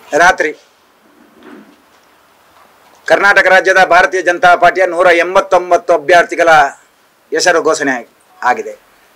ರಾತ್ರಿ ಕರ್ನಾಟಕ ರಾಜ್ಯದ ಭಾರತೀಯ ಜನತಾ ಪಾರ್ಟಿಯ ನೂರ ಎಂಬತ್ತೊಂಬತ್ತು ಅಭ್ಯರ್ಥಿಗಳ ಹೆಸರು ಘೋಷಣೆ ಆಗಿದೆ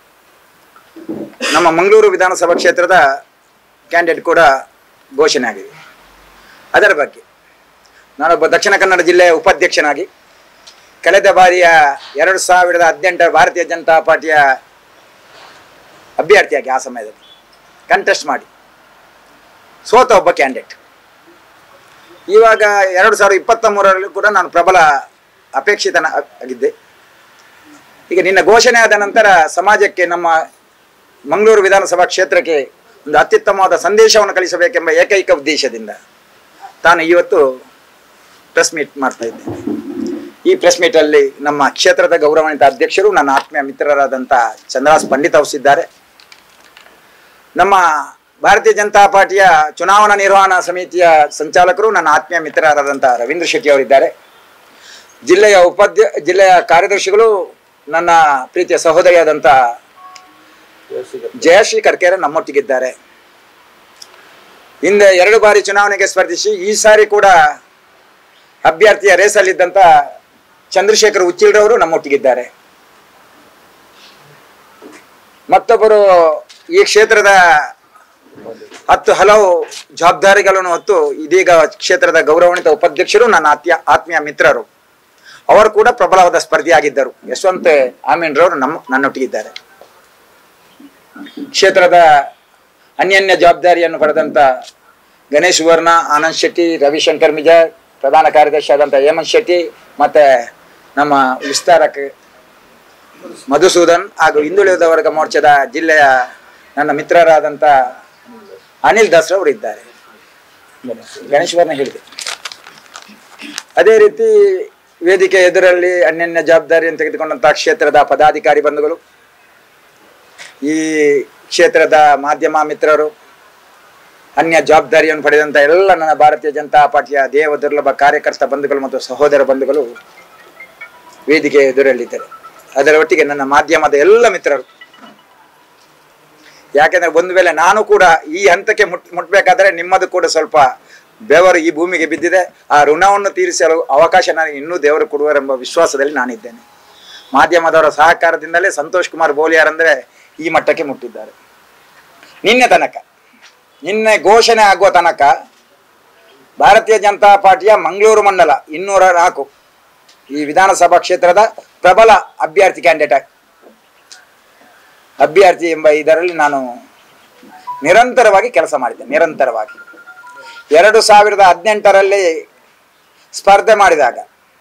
ನಮ್ಮ ಮಂಗಳೂರು ವಿಧಾನಸಭಾ ಕ್ಷೇತ್ರದ ಕ್ಯಾಂಡಿಡೇಟ್ ಕೂಡ ಘೋಷಣೆ ಆಗಿದೆ ಅದರ ಬಗ್ಗೆ ನಾನೊಬ್ಬ ದಕ್ಷಿಣ ಕನ್ನಡ ಜಿಲ್ಲೆಯ ಉಪಾಧ್ಯಕ್ಷನಾಗಿ ಕಳೆದ ಬಾರಿಯ ಎರಡು ಸಾವಿರದ ಹದಿನೆಂಟರ ಭಾರತೀಯ ಜನತಾ ಪಾರ್ಟಿಯ ಅಭ್ಯರ್ಥಿಯಾಗಿ ಆ ಸಮಯದಲ್ಲಿ ಕಂಟೆಸ್ಟ್ ಮಾಡಿ ಸೋತ ಒಬ್ಬ ಕ್ಯಾಂಡಿಡೇಟ್ ಇವಾಗ ಎರಡು ಸಾವಿರದ ಇಪ್ಪತ್ತ ಮೂರರಲ್ಲಿ ಕೂಡ ನಾನು ಪ್ರಬಲ ಅಪೇಕ್ಷಿತನ ಆಗಿದ್ದೆ ಈಗ ನಿನ್ನ ಘೋಷಣೆ ಆದ ನಂತರ ಸಮಾಜಕ್ಕೆ ನಮ್ಮ ಮಂಗಳೂರು ವಿಧಾನಸಭಾ ಕ್ಷೇತ್ರಕ್ಕೆ ಒಂದು ಅತ್ಯುತ್ತಮವಾದ ಸಂದೇಶವನ್ನು ಕಳಿಸಬೇಕೆಂಬ ಏಕೈಕ ಉದ್ದೇಶದಿಂದ ತಾನು ಇವತ್ತು ಪ್ರೆಸ್ ಮೀಟ್ ಮಾಡ್ತಾ ಇದ್ದೇನೆ ಈ ಪ್ರೆಸ್ ಮೀಟಲ್ಲಿ ನಮ್ಮ ಕ್ಷೇತ್ರದ ಗೌರವಾನ್ವಿತ ಅಧ್ಯಕ್ಷರು ನನ್ನ ಆತ್ಮೀಯ ಮಿತ್ರರಾದಂಥ ಚಂದ್ರಾಸ್ ಪಂಡಿತ್ ಅವರಿದ್ದಾರೆ ನಮ್ಮ ಭಾರತೀಯ ಜನತಾ ಪಾರ್ಟಿಯ ಚುನಾವಣಾ ನಿರ್ವಹಣಾ ಸಮಿತಿಯ ಸಂಚಾಲಕರು ನನ್ನ ಆತ್ಮೀಯ ಮಿತ್ರರಾದಂಥ ರವೀಂದ್ರ ಶೆಟ್ಟಿ ಅವರಿದ್ದಾರೆ ಜಿಲ್ಲೆಯ ಉಪಾಧ್ಯ ಜಿಲ್ಲೆಯ ಕಾರ್ಯದರ್ಶಿಗಳು ನನ್ನ ಪ್ರೀತಿಯ ಸಹೋದರಿಯಾದಂಥ ಜಯಶ್ರೀ ಕರ್ಕೇರ ನಮ್ಮೊಟ್ಟಿಗಿದ್ದಾರೆ ಹಿಂದೆ ಎರಡು ಬಾರಿ ಚುನಾವಣೆಗೆ ಸ್ಪರ್ಧಿಸಿ ಈ ಸಾರಿ ಕೂಡ ಅಭ್ಯರ್ಥಿಯ ರೇಸಲ್ಲಿದ್ದಂಥ ಚಂದ್ರಶೇಖರ್ ಉಚ್ಚಿಲ್ರವರು ನಮ್ಮೊಟ್ಟಿಗಿದ್ದಾರೆ ಮತ್ತೊಬ್ಬರು ಈ ಕ್ಷೇತ್ರದ ಹತ್ತು ಹಲವು ಜವಾಬ್ದಾರಿಗಳನ್ನು ಹೊತ್ತು ಇದೀಗ ಕ್ಷೇತ್ರದ ಗೌರವಾನ್ವಿತ ಉಪಾಧ್ಯಕ್ಷರು ನನ್ನ ಆತ್ಯ ಆತ್ಮೀಯ ಮಿತ್ರರು ಅವರು ಕೂಡ ಪ್ರಬಲವಾದ ಸ್ಪರ್ಧಿಯಾಗಿದ್ದರು ಯಶವಂತ ಆಮೀನ್ರವರು ನಮ್ಮ ನನ್ನೊಟ್ಟಿಗಿದ್ದಾರೆ ಕ್ಷೇತ್ರದ ಅನ್ಯನ್ಯ ಜವಾಬ್ದಾರಿಯನ್ನು ಪಡೆದಂತ ಗಣೇಶ್ ವರ್ಣ ಆನಂದ್ ಶೆಟ್ಟಿ ರವಿಶಂಕರ್ ಮಿಜಾರ್ ಪ್ರಧಾನ ಕಾರ್ಯದರ್ಶಿ ಆದಂಥ ಹೇಮಂತ್ ಶೆಟ್ಟಿ ಮತ್ತೆ ನಮ್ಮ ವಿಸ್ತಾರಕ ಮಧುಸೂದನ್ ಹಾಗೂ ಹಿಂದುಳಿದ ವರ್ಗ ಮೋರ್ಚಾದ ಜಿಲ್ಲೆಯ ನನ್ನ ಮಿತ್ರರಾದಂಥ ಅನಿಲ್ ದಾಸ್ರವರು ಇದ್ದಾರೆ ಗಣೇಶ್ ವರ್ಣ ಹೇಳಿದೆ ಅದೇ ರೀತಿ ವೇದಿಕೆ ಎದುರಲ್ಲಿ ಅನ್ಯನ್ಯ ಜವಾಬ್ದಾರಿಯನ್ನು ತೆಗೆದುಕೊಂಡಂತಹ ಕ್ಷೇತ್ರದ ಪದಾಧಿಕಾರಿ ಬಂಧುಗಳು ಈ ಕ್ಷೇತ್ರದ ಮಾಧ್ಯಮ ಮಿತ್ರರು ಅನ್ಯ ಜವಾಬ್ದಾರಿಯನ್ನು ಪಡೆದಂಥ ಎಲ್ಲ ನನ್ನ ಭಾರತೀಯ ಜನತಾ ಪಾರ್ಟಿಯ ದೇವ ದುರ್ಲಭ ಕಾರ್ಯಕರ್ತ ಬಂಧುಗಳು ಮತ್ತು ಸಹೋದರ ಬಂಧುಗಳು ವೇದಿಕೆ ಎದುರಲ್ಲಿದ್ದಾರೆ ಅದರ ಒಟ್ಟಿಗೆ ನನ್ನ ಮಾಧ್ಯಮದ ಎಲ್ಲ ಮಿತ್ರರು ಯಾಕೆಂದ್ರೆ ಒಂದು ವೇಳೆ ನಾನು ಕೂಡ ಈ ಹಂತಕ್ಕೆ ಮುಟ್ ಮುಟ್ಬೇಕಾದ್ರೆ ನಿಮ್ಮದು ಕೂಡ ಸ್ವಲ್ಪ ಬೆವರು ಈ ಭೂಮಿಗೆ ಬಿದ್ದಿದೆ ಆ ಋಣವನ್ನು ತೀರಿಸಲು ಅವಕಾಶ ನನಗೆ ಇನ್ನೂ ದೇವರು ಕೊಡುವರೆಂಬ ವಿಶ್ವಾಸದಲ್ಲಿ ನಾನಿದ್ದೇನೆ ಮಾಧ್ಯಮದವರ ಸಹಕಾರದಿಂದಲೇ ಸಂತೋಷ್ ಕುಮಾರ್ ಬೋಲಿಯಾರ್ ಅಂದರೆ ಈ ಮಟ್ಟಕ್ಕೆ ಮುಟ್ಟಿದ್ದಾರೆ ನಿನ್ನೆ ತನಕ ನಿನ್ನೆ ಘೋಷಣೆ ಆಗುವ ತನಕ ಭಾರತೀಯ ಜನತಾ ಪಾರ್ಟಿಯ ಮಂಗಳೂರು ಮಂಡಲ ಇನ್ನೂರ ನಾಲ್ಕು ಈ ವಿಧಾನಸಭಾ ಕ್ಷೇತ್ರದ ಪ್ರಬಲ ಅಭ್ಯರ್ಥಿ ಕ್ಯಾಂಡಿಡೇಟ್ ಅಭ್ಯರ್ಥಿ ಎಂಬ ಇದರಲ್ಲಿ ನಾನು ನಿರಂತರವಾಗಿ ಕೆಲಸ ಮಾಡಿದ್ದೆ ನಿರಂತರವಾಗಿ ಎರಡು ಸಾವಿರದ ಹದಿನೆಂಟರಲ್ಲಿ ಸ್ಪರ್ಧೆ ಮಾಡಿದಾಗ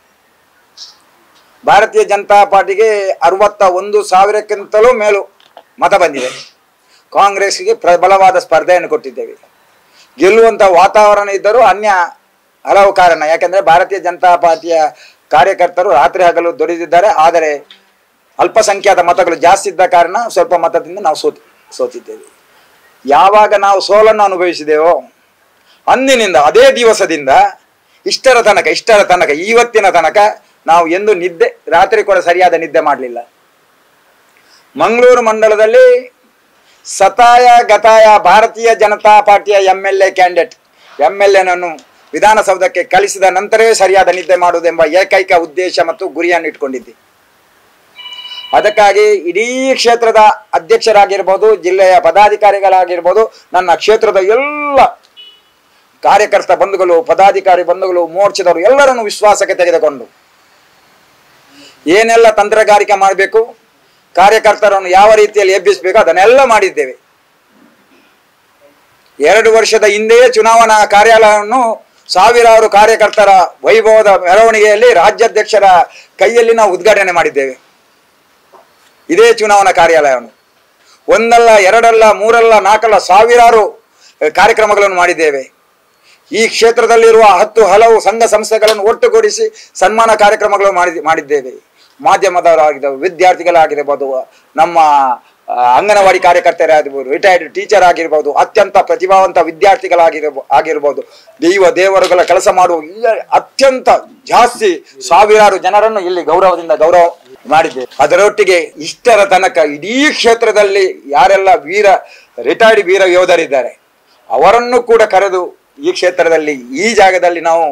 ಭಾರತೀಯ ಜನತಾ ಪಾರ್ಟಿಗೆ ಅರವತ್ತ ಒಂದು ಸಾವಿರಕ್ಕಿಂತಲೂ ಮೇಲೂ ಮತ ಬಂದಿದೆ ಕಾಂಗ್ರೆಸ್ಗೆ ಪ್ರಬಲವಾದ ಸ್ಪರ್ಧೆಯನ್ನು ಕೊಟ್ಟಿದ್ದೇವೆ ಗೆಲ್ಲುವಂಥ ವಾತಾವರಣ ಇದ್ದರೂ ಅನ್ಯ ಹಲವು ಕಾರಣ ಯಾಕೆಂದರೆ ಭಾರತೀಯ ಜನತಾ ಪಾರ್ಟಿಯ ಕಾರ್ಯಕರ್ತರು ರಾತ್ರಿ ಹಗಲು ದುಡಿದಿದ್ದಾರೆ ಆದರೆ ಅಲ್ಪಸಂಖ್ಯಾತ ಮತಗಳು ಜಾಸ್ತಿ ಇದ್ದ ಕಾರಣ ಸ್ವಲ್ಪ ಮತದಿಂದ ನಾವು ಸೋತಿ ಸೋತಿದ್ದೇವೆ ಯಾವಾಗ ನಾವು ಸೋಲನ್ನು ಅನುಭವಿಸಿದೆವೋ ಅಂದಿನಿಂದ ಅದೇ ದಿವಸದಿಂದ ಇಷ್ಟರ ತನಕ ಇಷ್ಟರ ತನಕ ಇವತ್ತಿನ ತನಕ ನಾವು ಎಂದು ನಿದ್ದೆ ರಾತ್ರಿ ಕೂಡ ಸರಿಯಾದ ನಿದ್ದೆ ಮಾಡಲಿಲ್ಲ ಮಂಗಳೂರು ಮಂಡಲದಲ್ಲಿ ಸತಾಯ ಗತಾಯ ಭಾರತೀಯ ಜನತಾ ಪಾರ್ಟಿಯ M L A candidate M L ಎನನ್ನು ವಿಧಾನಸೌಧಕ್ಕೆ ಕಳಿಸಿದ ನಂತರವೇ ಸರಿಯಾದ ನಿದ್ದೆ ಮಾಡುವುದೆಂಬ ಏಕೈಕ ಉದ್ದೇಶ ಮತ್ತು ಗುರಿಯನ್ನು ಇಟ್ಕೊಂಡಿದ್ದೆ ಅದಕ್ಕಾಗಿ ಇಡೀ ಕ್ಷೇತ್ರದ ಅಧ್ಯಕ್ಷರಾಗಿರ್ಬೋದು ಜಿಲ್ಲೆಯ ಪದಾಧಿಕಾರಿಗಳಾಗಿರ್ಬೋದು ನನ್ನ ಕ್ಷೇತ್ರದ ಎಲ್ಲ ಕಾರ್ಯಕರ್ತ ಬಂಧುಗಳು ಪದಾಧಿಕಾರಿ ಬಂಧುಗಳು ಮೋರ್ಚಾದವರು ಎಲ್ಲರನ್ನು ವಿಶ್ವಾಸಕ್ಕೆ ತೆಗೆದುಕೊಂಡು ಏನೆಲ್ಲ ತಂತ್ರಗಾರಿಕೆ ಮಾಡಬೇಕು ಕಾರ್ಯಕರ್ತರನ್ನು ಯಾವ ರೀತಿಯಲ್ಲಿ ಎಬ್ಬಿಸಬೇಕು ಅದನ್ನೆಲ್ಲ ಮಾಡಿದ್ದೇವೆ ಎರಡು ವರ್ಷದ ಹಿಂದೆಯೇ ಚುನಾವಣಾ ಕಾರ್ಯಾಲಯವನ್ನು ಸಾವಿರಾರು ಕಾರ್ಯಕರ್ತರ ವೈಭವದ ಮೆರವಣಿಗೆಯಲ್ಲಿ ರಾಜ್ಯಾಧ್ಯಕ್ಷರ ಕೈಯಲ್ಲಿ ನಾವು ಉದ್ಘಾಟನೆ ಮಾಡಿದ್ದೇವೆ ಇದೇ ಚುನಾವಣಾ ಕಾರ್ಯಾಲಯವನ್ನು ಒಂದಲ್ಲ ಎರಡಲ್ಲ ಮೂರಲ್ಲ ನಾಲ್ಕಲ್ಲ ಸಾವಿರಾರು ಅಹ್, ಕಾರ್ಯಕ್ರಮಗಳನ್ನು ಮಾಡಿದ್ದೇವೆ ಈ ಕ್ಷೇತ್ರದಲ್ಲಿರುವ ಹತ್ತು ಹಲವು ಸಂಘ ಸಂಸ್ಥೆಗಳನ್ನು ಒಟ್ಟುಗೂಡಿಸಿ ಸನ್ಮಾನ ಕಾರ್ಯಕ್ರಮಗಳು ಮಾಡಿ ಮಾಡಿದ್ದೇವೆ ಮಾಧ್ಯಮದವರಾಗಿರ್ಬೋದು ವಿದ್ಯಾರ್ಥಿಗಳಾಗಿರ್ಬೋದು ನಮ್ಮ ಆ, ಅಂಗನವಾಡಿ ಕಾರ್ಯಕರ್ತರಾಗಿರ್ಬೋದು ರಿಟೈರ್ಡ್ ಟೀಚರ್ ಆಗಿರ್ಬೋದು ಅತ್ಯಂತ ಪ್ರತಿಭಾವಂತ ವಿದ್ಯಾರ್ಥಿಗಳಾಗಿರ್ಬೋ ಆಗಿರ್ಬೋದು ದೈವ ದೇವರುಗಳ ಕೆಲಸ ಮಾಡುವ ಈ ಅತ್ಯಂತ ಜಾಸ್ತಿ ಸಾವಿರಾರು ಜನರನ್ನು ಇಲ್ಲಿ ಗೌರವದಿಂದ ಗೌರವ ಮಾಡಿದ್ದೇವೆ ಅದರೊಟ್ಟಿಗೆ ಇಷ್ಟರ ತನಕ ಇಡೀ ಕ್ಷೇತ್ರದಲ್ಲಿ ಯಾರೆಲ್ಲ ವೀರ ರಿಟೈರ್ಡ್ ವೀರ ಯೋಧರಿದ್ದಾರೆ ಅವರನ್ನು ಕೂಡ ಕರೆದು ಈ ಕ್ಷೇತ್ರದಲ್ಲಿ ಈ ಜಾಗದಲ್ಲಿ ನಾವು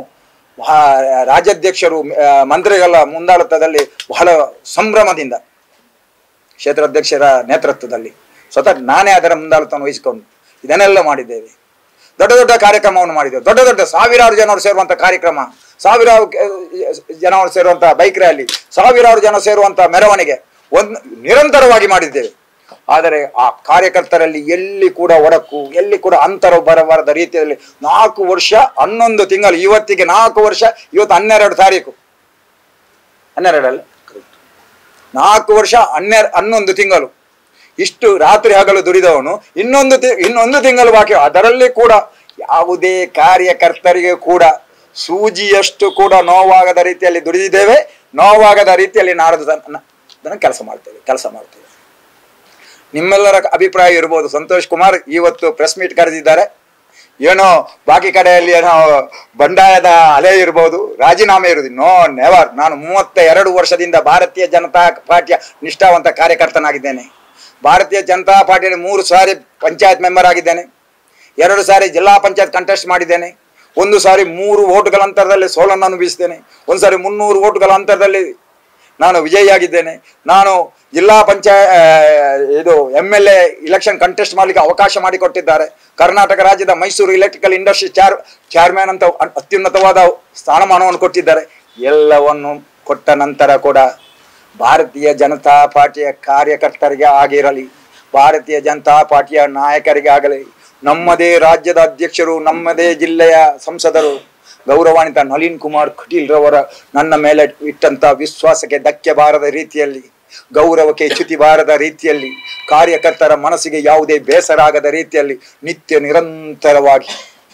ಬಹ- ರಾಜ್ಯಾಧ್ಯಕ್ಷರು ಆ, ಮಂತ್ರಿಗಳ ಮುಂದಾಳತ್ವದಲ್ಲಿ ಬಹಳ ಸಂಭ್ರಮದಿಂದ ಕ್ಷೇತ್ರಾಧ್ಯಕ್ಷರ ನೇತೃತ್ವದಲ್ಲಿ ಸ್ವತಃ ನಾನೇ ಅದರ ಮುಂದಾಳತ್ವವನ್ನು ವಹಿಸಿಕೊಂಡು ಇದನ್ನೆಲ್ಲ ಮಾಡಿದ್ದೇವೆ ದೊಡ್ಡ ದೊಡ್ಡ ಕಾರ್ಯಕ್ರಮವನ್ನು ಮಾಡಿದ್ದೇವೆ ದೊಡ್ಡ ದೊಡ್ಡ ಸಾವಿರಾರು ಜನರು ಸೇರುವಂಥ ಕಾರ್ಯಕ್ರಮ ಸಾವಿರಾರು ಕೆ- ಜನರು ಸೇರುವಂಥ ಬೈಕ್ ರ್ಯಾಲಿ ಸಾವಿರಾರು ಜನ ಸೇರುವಂಥ ಮೆರವಣಿಗೆ ಒಂದು ನಿರಂತರವಾಗಿ ಮಾಡಿದ್ದೇವೆ ಆದರೆ ಆ ಕಾರ್ಯಕರ್ತರಲ್ಲಿ ಎಲ್ಲಿ ಕೂಡ ಒಡಕು ಎಲ್ಲಿ ಕೂಡ ಅಂತರ ಬರಬಾರದ ರೀತಿಯಲ್ಲಿ ನಾಲ್ಕು ವರ್ಷ ಹನ್ನೊಂದು ತಿಂಗಳು ಇವತ್ತಿಗೆ ನಾಲ್ಕು ವರ್ಷ ಇವತ್ತು ಹನ್ನೆರಡು ತಾರೀಕು ಹನ್ನೆರಡಲ್ಲ ನಾಲ್ಕು ವರ್ಷ ಹನ್ನೆರಡು ಹನ್ನೊಂದು ತಿಂಗಳು ಇಷ್ಟು ರಾತ್ರಿ ಹಗಲು ದುಡಿದವನು ಇನ್ನೊಂದು ತಿ ಇನ್ನೊಂದು ತಿಂಗಳು ಬಾಕಿ ಅದರಲ್ಲಿ ಕೂಡ ಯಾವುದೇ ಕಾರ್ಯಕರ್ತರಿಗೆ ಕೂಡ ಸೂಜಿಯಷ್ಟು ಕೂಡ ನೋವಾಗದ ರೀತಿಯಲ್ಲಿ ದುಡಿದಿದ್ದೇವೆ ನೋವಾಗದ ರೀತಿಯಲ್ಲಿ ನಾರದು ಕೆಲಸ ಮಾಡ್ತೇವೆ ಕೆಲಸ ಮಾಡ್ತೇವೆ ನಿಮ್ಮೆಲ್ಲರ ಅಭಿಪ್ರಾಯ ಇರ್ಬೋದು ಸಂತೋಷ್ ಕುಮಾರ್ ಇವತ್ತು ಪ್ರೆಸ್ ಮೀಟ್ ಕರೆದಿದ್ದಾರೆ ಏನೋ ಬಾಕಿ ಕಡೆಯಲ್ಲಿ ಏನೋ ಬಂಡಾಯದ ಅಲೆ ಇರ್ಬೋದು ರಾಜೀನಾಮೆ ಇರುವುದು ನೋ ನೆವರ್ ನಾನು ಮೂವತ್ತ ಎರಡು ವರ್ಷದಿಂದ ಭಾರತೀಯ ಜನತಾ ಪಾರ್ಟಿಯ ನಿಷ್ಠಾವಂತ ಕಾರ್ಯಕರ್ತನಾಗಿದ್ದೇನೆ ಭಾರತೀಯ ಜನತಾ ಪಾರ್ಟಿಯಲ್ಲಿ ಮೂರು ಸಾರಿ ಪಂಚಾಯತ್ ಮೆಂಬರ್ ಆಗಿದ್ದೇನೆ ಎರಡು ಸಾರಿ ಜಿಲ್ಲಾ ಪಂಚಾಯತ್ ಕಂಟೆಸ್ಟ್ ಮಾಡಿದ್ದೇನೆ ಒಂದು ಸಾರಿ ಮೂರು ಓಟುಗಳ ಅಂತರದಲ್ಲಿ ಸೋಲನ್ನು ಅನುಭವಿಸಿದ್ದೇನೆ ಒಂದು ಸಾರಿ ಮುನ್ನೂರು ಓಟುಗಳ ಅಂತರದಲ್ಲಿ ನಾನು ವಿಜಯಿಯಾಗಿದ್ದೇನೆ ನಾನು ಜಿಲ್ಲಾ ಪಂಚಾಯ ಇದು M L A election contest ಮಾಡಲಿಕ್ಕೆ ಅವಕಾಶ ಮಾಡಿಕೊಟ್ಟಿದ್ದಾರೆ ಕರ್ನಾಟಕ ರಾಜ್ಯದ ಮೈಸೂರು ಎಲೆಕ್ಟ್ರಿಕಲ್ ಇಂಡಸ್ಟ್ರಿ ಚಾರ್ ಚೇರ್ಮನ್ ಅಂತ ಅ- ಅತ್ಯುನ್ನತವಾದ ಸ್ಥಾನಮಾನವನ್ನು ಕೊಟ್ಟಿದ್ದಾರೆ ಎಲ್ಲವನ್ನು ಕೊಟ್ಟ ನಂತರ ಕೂಡ ಭಾರತೀಯ ಜನತಾ ಪಾರ್ಟಿಯ ಕಾರ್ಯಕರ್ತರಿಗೆ ಆಗಿರಲಿ ಭಾರತೀಯ ಜನತಾ ಪಾರ್ಟಿಯ ನಾಯಕರಿಗೆ ಆಗಲಿ ನಮ್ಮದೇ ರಾಜ್ಯದ ಅಧ್ಯಕ್ಷರು ನಮ್ಮದೇ ಜಿಲ್ಲೆಯ ಸಂಸದರು ಗೌರವಾನ್ವಿತ ನಳಿನ್ ಕುಮಾರ್ ಕಟೀಲ್ ರವರ ನನ್ನ ಮೇಲೆ ಇಟ್ಟಂತ ವಿಶ್ವಾಸಕ್ಕೆ ಧಕ್ಕೆ ಬಾರದ ರೀತಿಯಲ್ಲಿ ಗೌರವಕ್ಕೆ ಚ್ಯುತಿ ಬಾರದ ರೀತಿಯಲ್ಲಿ ಕಾರ್ಯಕರ್ತರ ಮನಸ್ಸಿಗೆ ಯಾವುದೇ ಬೇಸರ ಆಗದ ರೀತಿಯಲ್ಲಿ ನಿತ್ಯ ನಿರಂತರವಾಗಿ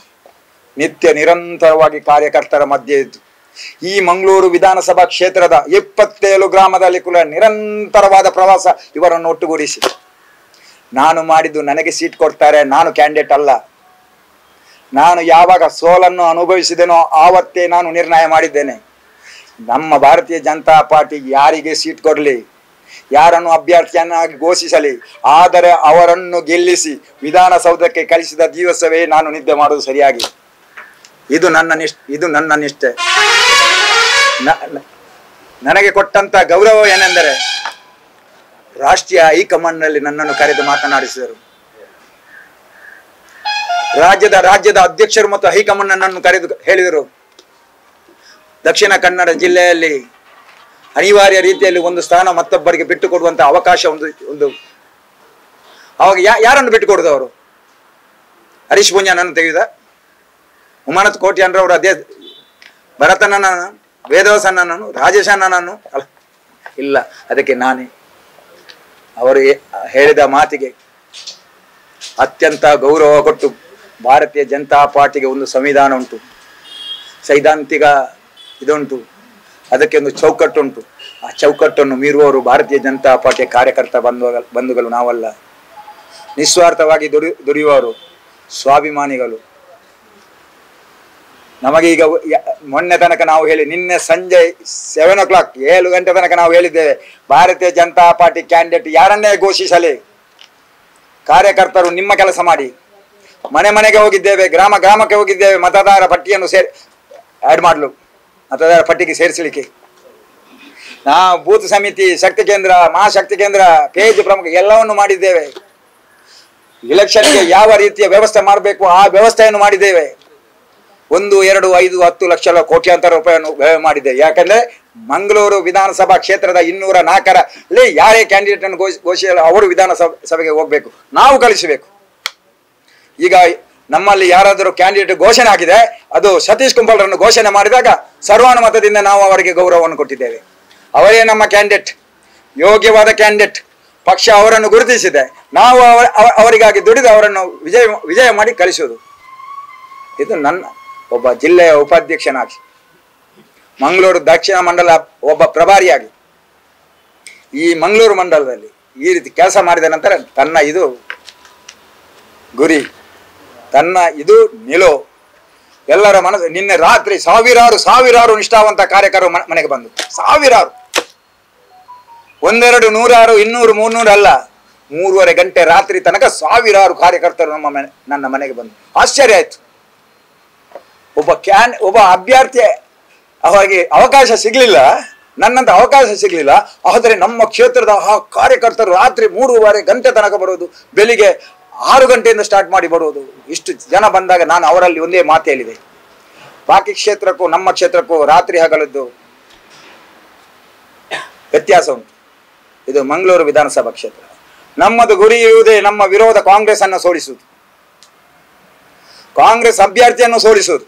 ನಿತ್ಯ ನಿರಂತರವಾಗಿ ಕಾರ್ಯಕರ್ತರ ಮಧ್ಯೆ ಇದ್ದು ಈ ಮಂಗಳೂರು ವಿಧಾನಸಭಾ ಕ್ಷೇತ್ರದ ಇಪ್ಪತ್ತೇಳು ಗ್ರಾಮದಲ್ಲಿ ಕೂಡ ನಿರಂತರವಾದ ಪ್ರವಾಸ ಇವರನ್ನು ಒಟ್ಟುಗೂಡಿಸಿ ನಾನು ಮಾಡಿದ್ದು ನನಗೆ ಸೀಟ್ ಕೊಡ್ತಾರೆ ನಾನು ಕ್ಯಾಂಡಿಡೇಟ್ ಅಲ್ಲ ನಾನು ಯಾವಾಗ ಸೋಲನ್ನು ಅನುಭವಿಸಿದೆನೋ ಆವತ್ತೇ ನಾನು ನಿರ್ಣಯ ಮಾಡಿದ್ದೇನೆ ನಮ್ಮ ಭಾರತೀಯ ಜನತಾ ಪಾರ್ಟಿ ಯಾರಿಗೆ ಸೀಟ್ ಕೊಡಲಿ ಯಾರನ್ನು ಅಭ್ಯರ್ಥಿಯನ್ನಾಗಿ ಘೋಷಿಸಲಿ ಆದರೆ ಅವರನ್ನು ಗೆಲ್ಲಿಸಿ ವಿಧಾನಸೌಧಕ್ಕೆ ಕಳಿಸಿದ ದಿವಸವೇ ನಾನು ನಿದ್ದೆ ಮಾಡುವುದು ಸರಿಯಾಗಿ ಇದು ನನ್ನ ನಿಷ್ಠೆ ಇದು ನನ್ನ ನಿಷ್ಠೆ ನ- ನ- ನನಗೆ ಕೊಟ್ಟಂತ ಗೌರವ ಏನೆಂದರೆ ರಾಷ್ಟ್ರೀಯ ಹೈಕಮಾಂಡ್ನಲ್ಲಿ ನನ್ನನ್ನು ಕರೆದು ಮಾತನಾಡಿಸಿದರು ರಾಜ್ಯದ ರಾಜ್ಯದ ಅಧ್ಯಕ್ಷರು ಮತ್ತು ಹೈಕಮಾಂಡ್ ನನ್ನನ್ನು ಕರೆದು ಹೇಳಿದರು ದಕ್ಷಿಣ ಕನ್ನಡ ಜಿಲ್ಲೆಯಲ್ಲಿ ಅನಿವಾರ್ಯ ರೀತಿಯಲ್ಲಿ ಒಂದು ಸ್ಥಾನ ಮತ್ತೊಬ್ಬರಿಗೆ ಬಿಟ್ಟು ಕೊಡುವಂತ ಅವಕಾಶ ಒಂದು ಒಂದು ಅವಾಗ ಯಾ ಯಾರನ್ನು ಬಿಟ್ಟು ಕೊಡುದು ಅವರು ಹರೀಶ್ ಪುಂಜನನ್ನು ತೆಗೆದ ಉಮಾನತ್ ಕೋಟ್ಯಾನ್ರವರು ಅದೇ ಭರತನನ್ನು ವೇದವಸನ್ನನನ್ನು ರಾಜೇಶಣ್ಣನನ್ನು ಅಲ್ಲ ಇಲ್ಲ ಅದಕ್ಕೆ ನಾನೇ ಅವರು ಏ- ಹೇಳಿದ ಮಾತಿಗೆ ಅತ್ಯಂತ ಗೌರವ ಕೊಟ್ಟು ಭಾರತೀಯ ಜನತಾ ಪಾರ್ಟಿಗೆ ಒಂದು ಸಂವಿಧಾನ ಉಂಟು ಸೈದ್ಧಾಂತಿಕ ಇದುಂಟು ಅದಕ್ಕೆ ಒಂದು ಚೌಕಟ್ಟುಂಟು ಆ ಚೌಕಟ್ಟನ್ನು ಮೀರುವವರು ಭಾರತೀಯ ಜನತಾ ಪಾರ್ಟಿಯ ಕಾರ್ಯಕರ್ತ ಬಂಧುಗಳು ಬಂಧುಗಳು ನಾವಲ್ಲ ನಿಸ್ವಾರ್ಥವಾಗಿ ದುಡಿ ದುಡಿಯುವವರು ಸ್ವಾಭಿಮಾನಿಗಳು ನಮಗೆ ಈಗ ಯ- ಮೊನ್ನೆ ತನಕ ನಾವು ಹೇಳಿ ನಿನ್ನೆ ಸಂಜೆ ಸೆವೆನ್ ಓ ಕ್ಲಾಕ್ ಏಳು ಗಂಟೆ ತನಕ ನಾವು ಹೇಳಿದ್ದೇವೆ ಭಾರತೀಯ ಜನತಾ ಪಾರ್ಟಿ ಕ್ಯಾಂಡಿಡೇಟ್ ಯಾರನ್ನೇ ಘೋಷಿಸಲಿ ಕಾರ್ಯಕರ್ತರು ನಿಮ್ಮ ಕೆಲಸ ಮಾಡಿ ಮನೆ ಮನೆಗೆ ಹೋಗಿದ್ದೇವೆ ಗ್ರಾಮ ಗ್ರಾಮಕ್ಕೆ ಹೋಗಿದ್ದೇವೆ ಮತದಾರ ಪಟ್ಟಿಯನ್ನು ಸೇರ್ ಆ್ಯಡ್ ಮಾಡಲು ಮತದಾರ ಪಟ್ಟಿಗೆ ಸೇರಿಸಲಿಕ್ಕೆ ನಾವು ಬೂತ್ ಸಮಿತಿ ಶಕ್ತಿ ಕೇಂದ್ರ ಮಹಾಶಕ್ತಿ ಕೇಂದ್ರ ಪೇಜ್ ಪ್ರಮುಖ ಎಲ್ಲವನ್ನು ಮಾಡಿದ್ದೇವೆ ಇಲೆಕ್ಷನ್ಗೆ ಯಾವ ರೀತಿಯ ವ್ಯವಸ್ಥೆ ಮಾಡಬೇಕು ಆ ವ್ಯವಸ್ಥೆಯನ್ನು ಮಾಡಿದ್ದೇವೆ ಒಂದು ಎರಡು ಐದು ಹತ್ತು ಲಕ್ಷ ಕೋಟ್ಯಾಂತರ ರೂಪಾಯಿಯನ್ನು ವ್ಯಯ ಮಾಡಿದೆ ಯಾಕಂದ್ರೆ ಮಂಗಳೂರು ವಿಧಾನಸಭಾ ಕ್ಷೇತ್ರದ ಇನ್ನೂರ ನಾಲ್ಕರಲ್ಲಿ ಯಾರೇ ಕ್ಯಾಂಡಿಡೇಟ್ ಅನ್ನು ಘೋಷ ಘೋಷಿಸಲು ಅವರು ವಿಧಾನಸಭೆ ಸಭೆಗೆ ಹೋಗ್ಬೇಕು ನಾವು ಕಳಿಸಬೇಕು ಈಗ ನಮ್ಮಲ್ಲಿ ಯಾರಾದರೂ ಕ್ಯಾಂಡಿಡೇಟ್ ಘೋಷಣೆ ಆಗಿದೆ ಅದು ಸತೀಶ್ ಕುಂಬಲ್ರನ್ನು ಘೋಷಣೆ ಮಾಡಿದಾಗ ಸರ್ವಾನುಮತದಿಂದ ನಾವು ಅವರಿಗೆ ಗೌರವವನ್ನು ಕೊಟ್ಟಿದ್ದೇವೆ ಅವರೇ ನಮ್ಮ ಕ್ಯಾಂಡಿಡೇಟ್ ಯೋಗ್ಯವಾದ ಕ್ಯಾಂಡಿಡೇಟ್ ಪಕ್ಷ ಅವರನ್ನು ಗುರುತಿಸಿದೆ ನಾವು ಅವ- ಅವ- ಅವರಿಗಾಗಿ ದುಡಿದು ಅವರನ್ನು ವಿಜಯ ವಿಜಯ ಮಾಡಿ ಕಳಿಸುವುದು ಇದು ನನ್ನ ಒಬ್ಬ ಜಿಲ್ಲೆಯ ಉಪಾಧ್ಯಕ್ಷನಾಗಿ ಮಂಗಳೂರು ದಕ್ಷಿಣ ಮಂಡಲ ಒಬ್ಬ ಪ್ರಭಾರಿಯಾಗಿ ಈ ಮಂಗಳೂರು ಮಂಡಲದಲ್ಲಿ ಈ ರೀತಿ ಕೆಲಸ ಮಾಡಿದ ನಂತರ ತನ್ನ ಇದು ಗುರಿ ತನ್ನ ಇದು ನಿಲೋ ಎಲ್ಲರ ಮನಸ್ಸು ನಿನ್ನೆ ರಾತ್ರಿ ಸಾವಿರಾರು ಸಾವಿರಾರು ನಿಷ್ಠಾವಂತ ಕಾರ್ಯಕರ್ತರು ಮ- ಮನೆಗೆ ಬಂದು ಸಾವಿರಾರು ಒಂದೆರಡು ನೂರಾರು ಇನ್ನೂರು ಮುನ್ನೂರು ಅಲ್ಲ ಮೂರುವರೆ ಗಂಟೆ ರಾತ್ರಿ ತನಕ ಸಾವಿರಾರು ಕಾರ್ಯಕರ್ತರು ನಮ್ಮ ಮನೆ ನನ್ನ ಮನೆಗೆ ಬಂದು ಆಶ್ಚರ್ಯ ಆಯ್ತು ಒಬ್ಬ ಕ್ಯಾನ್ ಒಬ್ಬ ಅಭ್ಯರ್ಥಿ ಅವರಿಗೆ ಅವಕಾಶ ಸಿಗಲಿಲ್ಲ ನನ್ನಂತ ಅವಕಾಶ ಸಿಗಲಿಲ್ಲ ಆದರೆ ನಮ್ಮ ಕ್ಷೇತ್ರದ ಆ ಕಾರ್ಯಕರ್ತರು ರಾತ್ರಿ ಮೂರುವರೆ ಗಂಟೆ ತನಕ ಬರೋದು ಬೆಳಿಗ್ಗೆ ಆರು ಗಂಟೆಯಿಂದ ಸ್ಟಾರ್ಟ್ ಮಾಡಿ ಬರೋದು ಇಷ್ಟು ಜನ ಬಂದಾಗ ನಾನು ಅವರಲ್ಲಿ ಒಂದೇ ಮಾತು ಹೇಳಿದೆ ಬಾಕಿ ಕ್ಷೇತ್ರಕ್ಕೂ ನಮ್ಮ ಕ್ಷೇತ್ರಕ್ಕೂ ರಾತ್ರಿ ಹಗಲದ್ದು ವ್ಯತ್ಯಾಸ ಉಂಟು ಇದು ಮಂಗಳೂರು ವಿಧಾನಸಭಾ ಕ್ಷೇತ್ರ ನಮ್ಮದು ಗುರಿ ಇರುವುದೇ ನಮ್ಮ ವಿರೋಧ ಕಾಂಗ್ರೆಸ್ ಅನ್ನು ಸೋಲಿಸುವುದು ಕಾಂಗ್ರೆಸ್ ಅಭ್ಯರ್ಥಿಯನ್ನು ಸೋಲಿಸುವುದು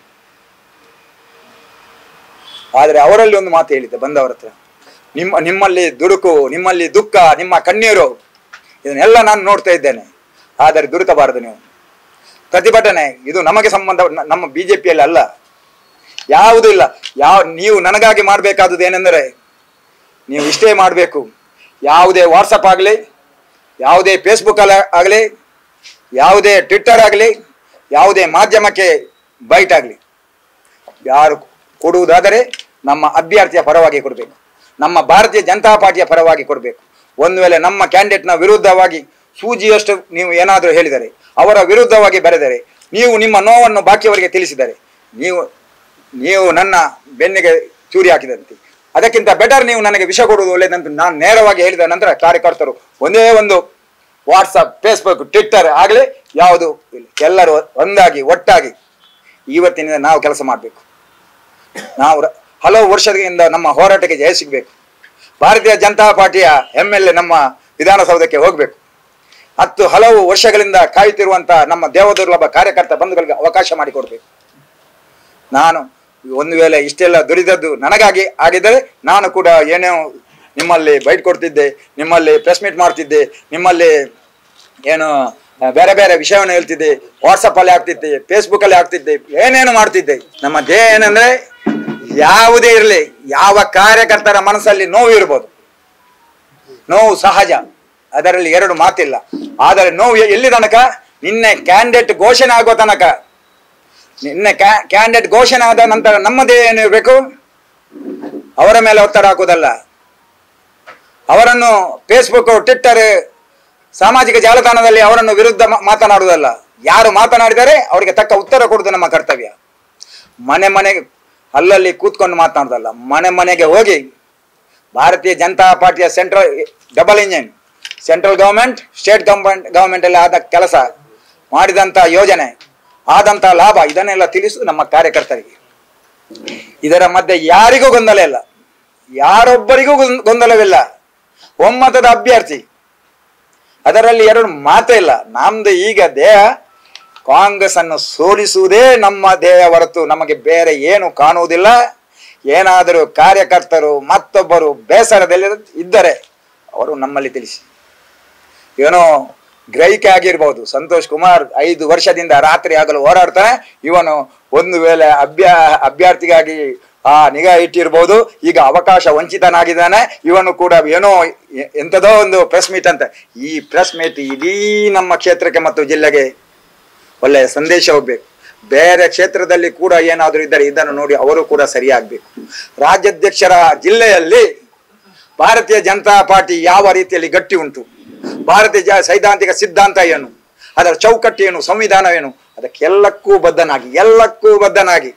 ಆದರೆ ಅವರಲ್ಲಿ ಒಂದು ಮಾತು ಹೇಳಿದ್ದೆ ಬಂದವರ ಹತ್ರ ನಿಮ್ಮ ನಿಮ್ಮಲ್ಲಿ ದುಡುಕು ನಿಮ್ಮಲ್ಲಿ ದುಃಖ ನಿಮ್ಮ ಕಣ್ಣೀರು ಇದನ್ನೆಲ್ಲ ನಾನು ನೋಡ್ತಾ ಇದ್ದೇನೆ ಆದರೆ ದುಡುಕಬಾರದು ನೀವು ಪ್ರತಿಭಟನೆ ಇದು ನಮಗೆ ಸಂಬಂಧ ನ- ನಮ್ಮ ಬಿಜೆಪಿಯಲ್ಲಿ ಅಲ್ಲ ಯಾವುದೂ ಇಲ್ಲ ಯಾವ ನೀವು ನನಗಾಗಿ ಮಾಡಬೇಕಾದುದು ಏನೆಂದರೆ ನೀವು ಇಷ್ಟೇ ಮಾಡಬೇಕು ಯಾವುದೇ ವಾಟ್ಸಪ್ ಆಗಲಿ ಯಾವುದೇ ಫೇಸ್ಬುಕ್ ಆಗಲಿ ಯಾವುದೇ ಟ್ವಿಟ್ಟರ್ ಆಗಲಿ ಯಾವುದೇ ಮಾಧ್ಯಮಕ್ಕೆ ಬೈಟ್ ಆಗಲಿ ಯಾರು ಕೊಡುವುದಾದರೆ ನಮ್ಮ ಅಭ್ಯರ್ಥಿಯ ಪರವಾಗಿ ಕೊಡಬೇಕು ನಮ್ಮ ಭಾರತೀಯ ಜನತಾ ಪಾರ್ಟಿಯ ಪರವಾಗಿ ಕೊಡಬೇಕು ಒಂದು ವೇಳೆ ನಮ್ಮ ಕ್ಯಾಂಡಿಡೇಟ್ನ ವಿರುದ್ಧವಾಗಿ ಸೂಜಿಯಷ್ಟು ನೀವು ಏನಾದರೂ ಹೇಳಿದರೆ ಅವರ ವಿರುದ್ಧವಾಗಿ ಬರೆದರೆ ನೀವು ನಿಮ್ಮ ನೋವನ್ನು ಬಾಕಿಯವರಿಗೆ ತಿಳಿಸಿದರೆ ನೀವು ನೀವು ನನ್ನ ಬೆನ್ನಿಗೆ ಚೂರಿ ಹಾಕಿದಂತೆ ಅದಕ್ಕಿಂತ ಬೆಟರ್ ನೀವು ನನಗೆ ವಿಷ ಕೊಡುವುದು ಒಳ್ಳೆಯದಂತ ನಾನು ನೇರವಾಗಿ ಹೇಳಿದ ನಂತರ ಕಾರ್ಯಕರ್ತರು ಒಂದೇ ಒಂದು ವಾಟ್ಸಪ್ ಫೇಸ್ಬುಕ್ ಟ್ವಿಟ್ಟರ್ ಆಗಲಿ ಯಾವುದು ಇಲ್ಲ ಎಲ್ಲರೂ ಒಂದಾಗಿ ಒಟ್ಟಾಗಿ ಇವತ್ತಿನಿಂದ ನಾವು ಕೆಲಸ ಮಾಡಬೇಕು ನಾವು ರ- ಹಲವು ವರ್ಷದಿಂದ ನಮ್ಮ ಹೋರಾಟಕ್ಕೆ ಜಯ ಸಿಗಬೇಕು ಭಾರತೀಯ ಜನತಾ ಪಾರ್ಟಿಯ ಎಮ್ ಎಲ್ ಎ ನಮ್ಮ ವಿಧಾನಸೌಧಕ್ಕೆ ಹೋಗಬೇಕು ಹತ್ತು ಹಲವು ವರ್ಷಗಳಿಂದ ಕಾಯುತ್ತಿರುವಂತ ನಮ್ಮ ದೇವದುರ್ಲಭ ಕಾರ್ಯಕರ್ತ ಬಂಧುಗಳಿಗೆ ಅವಕಾಶ ಮಾಡಿಕೊಡ್ಬೇಕು ನಾನು ಒಂದು ವೇಳೆ ಇಷ್ಟೆಲ್ಲ ದುಡಿದದ್ದು ನನಗಾಗಿ ಆಗಿದ್ದರೆ ನಾನು ಕೂಡ ಏನೇ ನಿಮ್ಮಲ್ಲಿ ಬೈಟ್ ಕೊಡ್ತಿದ್ದೆ ನಿಮ್ಮಲ್ಲಿ ಪ್ರೆಸ್ ಮೀಟ್ ಮಾಡ್ತಿದ್ದೆ ನಿಮ್ಮಲ್ಲಿ ಏನು ಆ, ಬೇರೆ ಬೇರೆ ವಿಷಯವನ್ನು ಹೇಳ್ತಿದ್ದೆ ವಾಟ್ಸಪ್ ಅಲ್ಲಿ ಆಗ್ತಿದ್ದೆ ಫೇಸ್ಬುಕ್ ಅಲ್ಲಿ ಆಗ್ತಿದ್ದೆ ಏನೇನು ಮಾಡ್ತಿದ್ದೆ ನಮ್ಮ ಧ್ಯೇಯ ಏನಂದ್ರೆ ಯಾವುದೇ ಇರಲಿ ಯಾವ ಕಾರ್ಯಕರ್ತರ ಮನಸ್ಸಲ್ಲಿ ನೋವು ಇರ್ಬೋದು ನೋವು ಸಹಜ ಅದರಲ್ಲಿ ಎರಡು ಮಾತಿಲ್ಲ ಆದರೆ ನೋವು ಎಲ್ಲಿ ತನಕ ನಿನ್ನೆ ಕ್ಯಾಂಡಿಡೇಟ್ ಘೋಷಣೆ ಆಗೋ ತನಕ ನಿನ್ನೆ ಕ್ಯಾಂಡಿಡೇಟ್ ಘೋಷಣೆ ಆದ ನಂತರ ನಮ್ಮದೇ ಏನಿರಬೇಕು ಅವರ ಮೇಲೆ ಒತ್ತಡ ಹಾಕುವುದಲ್ಲ ಅವರನ್ನು ಫೇಸ್ಬುಕ್ ಟ್ವಿಟ್ಟರ್ ಸಾಮಾಜಿಕ ಜಾಲತಾಣದಲ್ಲಿ ಅವರನ್ನು ವಿರುದ್ಧ ಮಾ- ಮಾತನಾಡುವುದಲ್ಲ ಯಾರು ಮಾತನಾಡಿದರೆ ಅವರಿಗೆ ತಕ್ಕ ಉತ್ತರ ಕೊಡುವುದು ನಮ್ಮ ಕರ್ತವ್ಯ ಮನೆ ಮನೆಗೆ ಅಲ್ಲಲ್ಲಿ ಕೂತ್ಕೊಂಡು ಮಾತನಾಡುವುದಲ್ಲ ಮನೆ ಮನೆಗೆ ಹೋಗಿ ಭಾರತೀಯ ಜನತಾ ಪಾರ್ಟಿಯ central double engine central government state government ಗವರ್ಮೆಂಟಲ್ಲಿ ಆದ ಕೆಲಸ ಮಾಡಿದಂಥ ಯೋಜನೆ ಆದಂಥ ಲಾಭ ಇದನ್ನೆಲ್ಲ ತಿಳಿಸುವುದು ನಮ್ಮ ಕಾರ್ಯಕರ್ತರಿಗೆ ಇದರ ಮಧ್ಯೆ ಯಾರಿಗೂ ಗೊಂದಲ ಇಲ್ಲ ಯಾರೊಬ್ಬರಿಗೂ ಗೊಂದ್- ಗೊಂದಲವಿಲ್ಲ ಒಮ್ಮತದ ಅಭ್ಯರ್ಥಿ ಅದರಲ್ಲಿ ಎರಡು ಮಾತೇ ಇಲ್ಲ ನಮ್ದು ಈಗ ದೇಹ ಕಾಂಗ್ರೆಸ್ ಅನ್ನು ಸೋಲಿಸುವುದೇ ನಮ್ಮ ದೇಹ ಹೊರತು ನಮಗೆ ಬೇರೆ ಏನು ಕಾಣುವುದಿಲ್ಲ ಏನಾದರೂ ಕಾರ್ಯಕರ್ತರು ಮತ್ತೊಬ್ಬರು ಬೇಸರದಲ್ಲಿ ಇದ್ದರೆ ಅವರು ನಮ್ಮಲ್ಲಿ ತಿಳಿಸಿ ಏನೋ ಗ್ರಹಿಕೆ ಆಗಿರ್ಬೋದು ಸಂತೋಷ್ ಕುಮಾರ್ ಐದು ವರ್ಷದಿಂದ ರಾತ್ರಿ ಆಗಲು ಹೋರಾಡ್ತಾನೆ ಇವನು ಒಂದು ವೇಳೆ ಅಭ್ಯಾ ಅಭ್ಯರ್ಥಿಗಾಗಿ ಆ ನಿಗಾ ಇಟ್ಟಿರ್ಬೋದು ಈಗ ಅವಕಾಶ ವಂಚಿತನಾಗಿದ್ದಾನೆ ಇವನು ಕೂಡ ಏನೋ ಎ- ಎಂಥದೋ ಒಂದು ಪ್ರೆಸ್ ಮೀಟ್ ಅಂತ ಈ ಪ್ರೆಸ್ ಮೀಟ್ ಇಡೀ ನಮ್ಮ ಕ್ಷೇತ್ರಕ್ಕೆ ಮತ್ತು ಜಿಲ್ಲೆಗೆ ಒಳ್ಳೆಯ ಸಂದೇಶ ಹೋಗ್ಬೇಕು ಬೇರೆ ಕ್ಷೇತ್ರದಲ್ಲಿ ಕೂಡ ಏನಾದರೂ ಇದ್ದರೆ ಇದನ್ನು ನೋಡಿ ಅವರು ಕೂಡ ಸರಿಯಾಗಬೇಕು ರಾಜ್ಯಾಧ್ಯಕ್ಷರ ಜಿಲ್ಲೆಯಲ್ಲಿ ಭಾರತೀಯ ಜನತಾ ಪಾರ್ಟಿ ಯಾವ ರೀತಿಯಲ್ಲಿ ಗಟ್ಟಿ ಉಂಟು ಭಾರತೀಯ ಜ ಸೈದ್ಧಾಂತಿಕ ಸಿದ್ಧಾಂತ ಏನು ಅದರ ಚೌಕಟ್ಟು ಏನು ಸಂವಿಧಾನವೇನು ಅದಕ್ಕೆಲ್ಲಕ್ಕೂ ಬದ್ಧನಾಗಿ ಎಲ್ಲಕ್ಕೂ ಬದ್ಧನಾಗಿ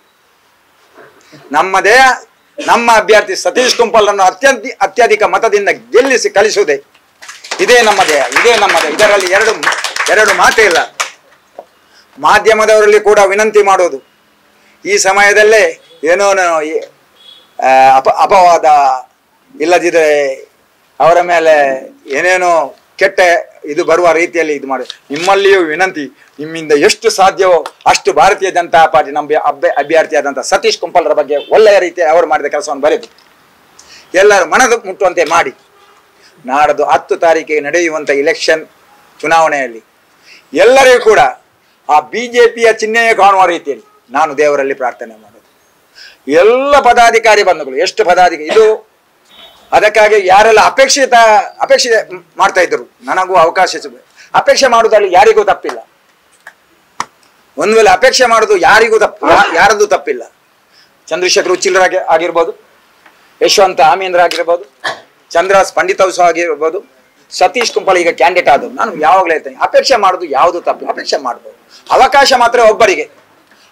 ನಮ್ಮದೇ ನಮ್ಮ ಅಭ್ಯರ್ಥಿ ಸತೀಶ್ ಕುಂಪಲ್ರನ್ನು ಅತ್ಯಂತ ಅತ್ಯಧಿಕ ಮತದಿಂದ ಗೆಲ್ಲಿಸಿ ಕಳಿಸುವುದೇ ಇದೇ ನಮ್ಮ ದೇಹ ಇದೇ ನಮ್ಮ ದೇಹ ಇದರಲ್ಲಿ ಎರಡು ಎರಡು ಮಾತೇ ಇಲ್ಲ ಮಾಧ್ಯಮದವರಲ್ಲಿ ಕೂಡ ವಿನಂತಿ ಮಾಡೋದು ಈ ಸಮಯದಲ್ಲೇ ಏನೋ ನ- ಈ, ಆ, ಅಪ ಅಪವಾದ ಇಲ್ಲದಿದ್ದರೆ ಅವರ ಮೇಲೆ ಏನೇನೋ ಕೆಟ್ಟ ಇದು ಬರುವ ರೀತಿಯಲ್ಲಿ ಇದು ಮಾಡಿ ನಿಮ್ಮಲ್ಲಿಯೂ ವಿನಂತಿ ನಿಮ್ಮಿಂದ ಎಷ್ಟು ಸಾಧ್ಯವೋ ಅಷ್ಟು ಭಾರತೀಯ ಜನತಾ ಪಾರ್ಟಿ ನಮ್ಮ ಅಭ್ಯ ಅಭ್ಯರ್ಥಿಯಾದಂಥ ಸತೀಶ್ ಕುಂಪಲ್ರ ಬಗ್ಗೆ ಒಳ್ಳೆಯ ರೀತಿಯಲ್ಲಿ ಅವರು ಮಾಡಿದ ಕೆಲಸವನ್ನು ಬರೆದು ಎಲ್ಲರೂ ಮನದ ಮುಟ್ಟುವಂತೆ ಮಾಡಿ ನಾಡದು ಹತ್ತು ತಾರೀಕಿಗೆ ನಡೆಯುವಂಥ ಇಲೆಕ್ಷನ್ ಚುನಾವಣೆಯಲ್ಲಿ ಎಲ್ಲರಿಗೂ ಕೂಡ ಆ ಬಿಜೆಪಿಯ ಚಿಹ್ನೆಯೇ ಕಾಣುವ ರೀತಿಯಲ್ಲಿ ನಾನು ದೇವರಲ್ಲಿ ಪ್ರಾರ್ಥನೆ ಮಾಡೋದು ಎಲ್ಲ ಪದಾಧಿಕಾರಿ ಬಂಧುಗಳು ಎಷ್ಟು ಪದಾಧಿಕಾರಿ ಇದು ಅದಕ್ಕಾಗಿ ಯಾರೆಲ್ಲ ಅಪೇಕ್ಷಿತ ಅಪೇಕ್ಷೆ ಮಾಡ್ತಾ ಇದ್ರು ನನಗೂ ಅವಕಾಶ ಸಿಗಬೇಕು ಅಪೇಕ್ಷೆ ಮಾಡುವುದಲ್ಲಿ ಯಾರಿಗೂ ತಪ್ಪಿಲ್ಲ ಒಂದು ವೇಳೆ ಅಪೇಕ್ಷೆ ಮಾಡುವುದು ಯಾರಿಗೂ ತಪ್ಪು ಯಾ- ಯಾರದ್ದು ತಪ್ಪಿಲ್ಲ ಚಂದ್ರಶೇಖರ್ ಉಚ್ಚಿಲರಾಗಿ ಆಗಿರ್ಬೋದು ಯಶವಂತ ಆಮೀಂದ್ರ ಆಗಿರ್ಬೋದು ಚಂದ್ರಾಸ್ ಪಂಡಿತೋತ್ಸವ ಆಗಿರ್ಬೋದು ಸತೀಶ್ ಕುಂಪಲ್ ಈಗ ಕ್ಯಾಂಡಿಡೇಟ್ ಆದವು ನಾನು ಯಾವಾಗಲೂ ಹೇಳ್ತೇನೆ ಅಪೇಕ್ಷೆ ಮಾಡೋದು ಯಾವುದು ತಪ್ಪು ಅಪೇಕ್ಷೆ ಮಾಡ್ಬೋದು ಅವಕಾಶ ಮಾತ್ರ ಒಬ್ಬರಿಗೆ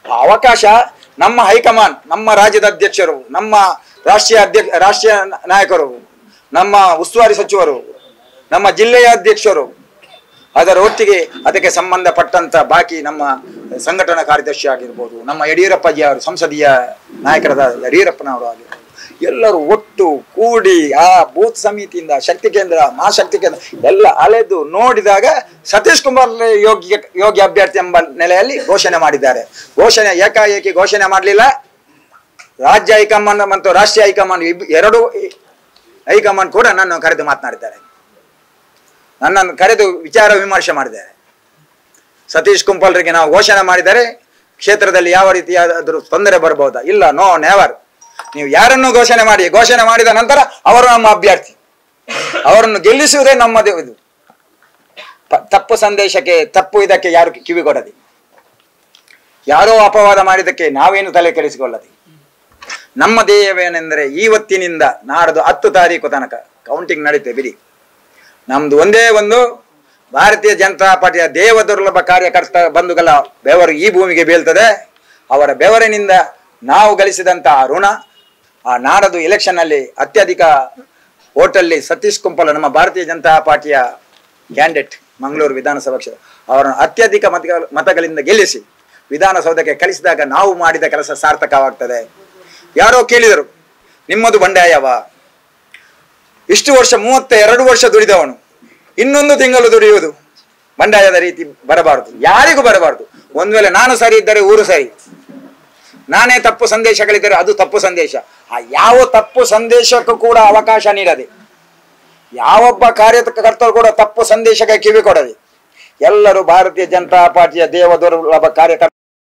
ಆ ಅವಕಾಶ ನಮ್ಮ ಹೈಕಮಾಂಡ್ ನಮ್ಮ ರಾಜ್ಯದ ಅಧ್ಯಕ್ಷರು ನಮ್ಮ ರಾಷ್ಟ್ರೀಯ ಅಧ್ಯಕ್ಷ ರಾಷ್ಟ್ರೀಯ ನಾಯಕರು ನಮ್ಮ ಉಸ್ತುವಾರಿ ಸಚಿವರು ನಮ್ಮ ಜಿಲ್ಲೆಯ ಅಧ್ಯಕ್ಷರು ಅದರ ಒಟ್ಟಿಗೆ ಅದಕ್ಕೆ ಸಂಬಂಧಪಟ್ಟಂತ ಬಾಕಿ ನಮ್ಮ ಸಂಘಟನಾ ಕಾರ್ಯದರ್ಶಿ ಆಗಿರ್ಬೋದು ನಮ್ಮ ಯಡಿಯೂರಪ್ಪಾಜಿ ಅವರು ಸಂಸದೀಯ ನಾಯಕರಾದ ಯಡಿಯೂರಪ್ಪನವರು ಆಗಿರ್ಬೋದು ಎಲ್ಲರೂ ಒಟ್ಟು ಕೂಡಿ ಆ ಬೂತ್ ಸಮಿತಿಯಿಂದ ಶಕ್ತಿ ಕೇಂದ್ರ ಮಹಾಶಕ್ತಿ ಕೇಂದ್ರ ಎಲ್ಲ ಅಲೆದು ನೋಡಿದಾಗ ಸತೀಶ್ ಕುಮಾರ್ ಯೋಗ್ಯ ಯೋಗ್ಯ ಅಭ್ಯರ್ಥಿ ಎಂಬ ನೆಲೆಯಲ್ಲಿ ಘೋಷಣೆ ಮಾಡಿದ್ದಾರೆ ಘೋಷಣೆ ಏಕಾಏಕಿ ಘೋಷಣೆ ಮಾಡಲಿಲ್ಲ ರಾಜ್ಯ ಹೈಕಮಾಂಡ್ ಮತ್ತು ರಾಷ್ಟ್ರೀಯ ಹೈಕಮಾಂಡ್ ಇಬ್- ಎರಡೂ ಹೈಕಮಾಂಡ್ ಕೂಡ ನನ್ನನ್ನು ಕರೆದು ಮಾತನಾಡಿದ್ದಾರೆ ನನ್ನನ್ನು ಕರೆದು ವಿಚಾರ ವಿಮರ್ಶೆ ಮಾಡಿದ್ದಾರೆ ಸತೀಶ್ ಕುಂಪಲ್ರಿಗೆ ನಾವು ಘೋಷಣೆ ಮಾಡಿದರೆ ಕ್ಷೇತ್ರದಲ್ಲಿ ಯಾವ ರೀತಿಯಾದರೂ ತೊಂದರೆ ಬರಬಹುದಾ ಇಲ್ಲ ನೋ ನೆವರ್ ನೀವು ಯಾರನ್ನು ಘೋಷಣೆ ಮಾಡಿ ಘೋಷಣೆ ಮಾಡಿದ ನಂತರ ಅವರು ನಮ್ಮ ಅಭ್ಯರ್ಥಿ ಅವರನ್ನು ಗೆಲ್ಲಿಸುವುದೇ ನಮ್ಮದೇ ಇದು ಪ- ತಪ್ಪು ಸಂದೇಶಕ್ಕೆ ತಪ್ಪು ಇದಕ್ಕೆ ಯಾರು ಕಿ- ಕಿವಿ ಕೊಡದೆ ಯಾರೋ ಅಪವಾದ ಮಾಡಿದ್ದಕ್ಕೆ ನಾವೇನು ತಲೆ ಕೆಡಿಸಿಕೊಳ್ಳದೆ ನಮ್ಮ ಧ್ಯೇಯವೇನೆಂದರೆ ಇವತ್ತಿನಿಂದ ನಾಡ್ದು ಹತ್ತು ತಾರೀಕು ತನಕ ಕೌಂಟಿಂಗ್ ನಡೀತೆ ಬಿಡಿ ನಮ್ದು ಒಂದೇ ಒಂದು ಭಾರತೀಯ ಜನತಾ ಪಾರ್ಟಿಯ ದೇವ ದುರ್ಲಭ ಕಾರ್ಯಕರ್ತ ಬಂಧುಗಳ ಬೆವರು ಈ ಭೂಮಿಗೆ ಬೀಳ್ತದೆ ಅವರ ಬೆವರಿನಿಂದ ನಾವು ಗಳಿಸಿದಂತ ಆ ಋಣ ಆ ನಾಡದು ಎಲೆಕ್ಷನ್ ಅಲ್ಲಿ ಅತ್ಯಧಿಕ ಓಟಲ್ಲಿ ಸತೀಶ್ ಕುಂಪಲ ನಮ್ಮ ಭಾರತೀಯ ಜನತಾ ಪಾರ್ಟಿಯ ಕ್ಯಾಂಡಿಡೇಟ್ ಮಂಗಳೂರು ವಿಧಾನಸಭಾ ಕ್ಷೇತ್ರ ಅವರನ್ನು ಅತ್ಯಧಿಕ ಮತ ಮತಗಳಿಂದ ಗೆಲ್ಲಿಸಿ ವಿಧಾನಸೌಧಕ್ಕೆ ಕಳಿಸಿದಾಗ ನಾವು ಮಾಡಿದ ಕೆಲಸ ಸಾರ್ಥಕವಾಗ್ತದೆ ಯಾರೋ ಕೇಳಿದರು ನಿಮ್ಮದು ಬಂಡಾಯವ ಇಷ್ಟು ವರ್ಷ ಮೂವತ್ತ ಎರಡು ವರ್ಷ ದುಡಿದವನು ಇನ್ನೊಂದು ತಿಂಗಳು ದುಡಿಯುವುದು ಬಂಡಾಯದ ರೀತಿ ಬರಬಾರದು ಯಾರಿಗೂ ಬರಬಾರದು ಒಂದ್ ವೇಳೆ ನಾನು ಸರಿ ಇದ್ದರೆ ಊರು ಸರಿ ನಾನೇ ತಪ್ಪು ಸಂದೇಶಗಳಿದ್ದರೆ ಅದು ತಪ್ಪು ಸಂದೇಶ ಆ ಯಾವ ತಪ್ಪು ಸಂದೇಶಕ್ಕೂ ಕೂಡ ಅವಕಾಶ ನೀಡದೆ ಯಾವೊಬ್ಬ ಕಾರ್ಯಕರ್ತರು ಕೂಡ ತಪ್ಪು ಸಂದೇಶಕ್ಕೆ ಕಿವಿ ಕೊಡದೆ ಎಲ್ಲರೂ ಭಾರತೀಯ ಜನತಾ ಪಾರ್ಟಿಯ ದೇವ ದುರ್ಲಭ ಕಾರ್ಯಕರ್ತ